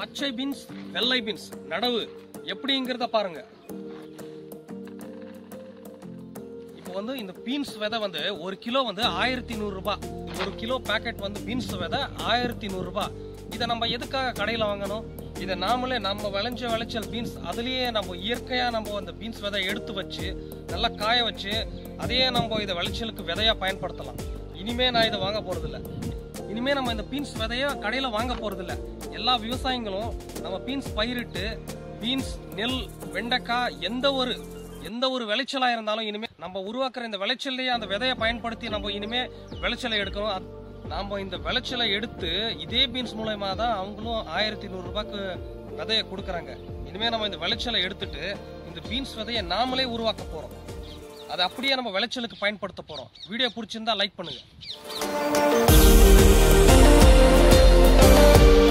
பச்சை பீன்ஸ் வெள்ளை பீன்ஸ் நடவு எப்படிங்கிறத பாருங்க இப்போ வந்து இந்த பீன்ஸ் விதை வந்து ஒரு கிலோ வந்து ஆயிரத்தி நூறு ரூபாய் ஒரு கிலோ பேக்கெட் வந்து பீன்ஸ் விதை ஆயிரத்தி நூறு ரூபாய் இதை நம்ம எதுக்காக கடையில் வாங்கணும் இதை நாமளே நம்ம விளைஞ்ச விளைச்சல் பீன்ஸ் அதுலயே நம்ம இயற்கையா நம்ம அந்த பீன்ஸ் விதை எடுத்து வச்சு நல்லா காய வச்சு அதையே நம்ம இதை விளைச்சலுக்கு விதையா பயன்படுத்தலாம் இனிமே நான் இதை வாங்க போறதில்ல இனிமே நம்ம இந்த பீன்ஸ் விதைய கடையில வாங்க போறதில்ல எல்லா விவசாயிகளும் நம்ம பீன்ஸ் பயிரிட்டு பீன்ஸ் நெல் வெண்டைக்காய் எந்த ஒரு எந்த ஒரு விளைச்சலா இருந்தாலும் இனிமே நம்ம உருவாக்குற இந்த விளைச்சல்லையே அந்த விதையை பயன்படுத்தி நம்ம இனிமே விளைச்சலை எடுக்கணும் அத்- நாம இந்த விளைச்சலை எடுத்து இதே பீன்ஸ் மூலயமா தான் அவங்களும் ஆயிரத்தி நூறு ரூபாய்க்கு விதையை கொடுக்குறாங்க இனிமே நம்ம இந்த விளைச்சலை எடுத்துட்டு இந்த பீன்ஸ் விதையை நாமளே உருவாக்க போறோம் அதை அப்படியே நம்ம விளைச்சலுக்கு பயன்படுத்த போறோம் வீடியோ பிடிச்சிருந்தா லைக் பண்ணுங்க